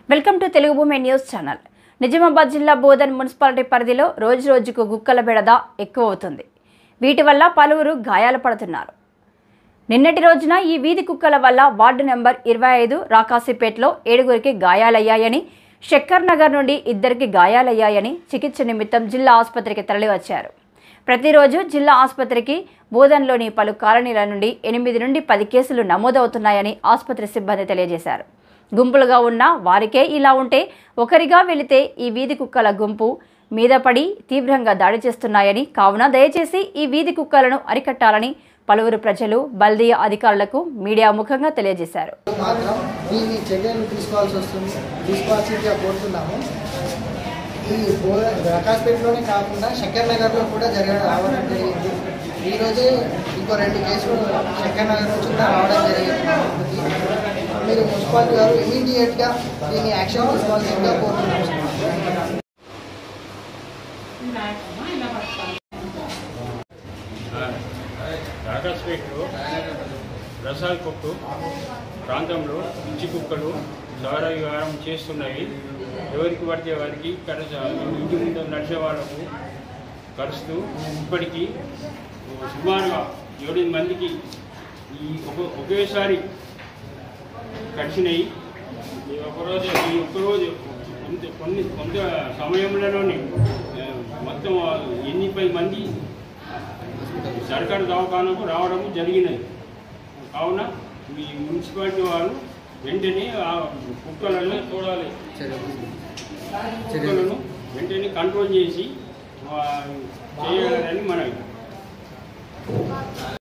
welcome to Telugu భూమి news channel Nizamabad జిల్లా Bodhan municipality పరిధిలో రోజు రోజుకు గుక్కల బెడద ఎక్కువ అవుతుంది వీటి వల్ల పలువురు గాయాలు పడుతున్నారు నిన్నటి రోజున ఈ వీధి కుక్కల వల్ల వార్డు నెంబర్ ఇరవై ఐదు రాకాసిపేటలో ఏడుగురికి గాయాలయ్యాయని శక్కర్ నగర్ నుండి ఇద్దరికి గాయాలయ్యాయని చికిత్స నిమిత్తం జిల్లా ఆసుపత్రికి తరలివచ్చారు ప్రతిరోజు జిల్లా ఆసుపత్రికి బోధన్లోని పలు కాలనీల నుండి ఎనిమిది నుండి పది కేసులు నమోదవుతున్నాయని ఆసుపత్రి సిబ్బంది తెలియజేశారు గుంపులుగా ఉన్న వారికే ఇలా ఉంటే ఒకరిగా వెళితే ఈ వీధి కుక్కల గుంపు మీద పడి తీవ్రంగా దాడి చేస్తున్నాయని కావున దయచేసి ఈ వీధి కుక్కలను అరికట్టాలని పలువురు ప్రజలు బల్దియా అధికారులకు మీడియా ముఖంగా తెలియజేశారు మాత్రం దీన్ని చర్యలు తీసుకోవాల్సి వస్తుంది తీసుకోవాల్సిందిగా కోరుతున్నాము ఈ ప్రకాశ్పేటలోనే కాకుండా శంకర్ నగర్లో కూడా జరగడం రావడం జరిగింది ఈరోజే ఇంకో రెండు కేసులు శంకర్ నగర్ నుంచి కూడా రావడం జరిగింది మీరు మున్సిపాలిటీ గారు ఇమీడియట్గా దీన్ని యాక్షన్ తీసుకోవాల్సిందిగా కోరుతున్నాము రాకాస్పేటలో రసాల్ కొట్టు ప్రాంతంలో పిచ్చి కుక్కలు సవర విహారం చేస్తున్నాయి ఎవరికి పడితే వారికి కరస ఇంటి ముందు నడిచే వాళ్ళకు కరుస్తూ ఇప్పటికీ సుమారుగా ఏడు మందికి ఈ ఒక ఒకేసారి కడిచినాయి ఈ ఒకరోజు ఈ ఒక్కరోజు కొంత కొన్ని కొంత సమయంలోనే ఆ, మొత్తం ఎనిమిది మంది సర్కారు దవాఖానకు రావడం జరిగినది కావున మీ మున్సిపాలిటీ వారు వెంటనే ఆ కుక్కలను చూడాలి కుక్కలను వెంటనే కంట్రోల్ చేసి ఆ, చేయాలని మనం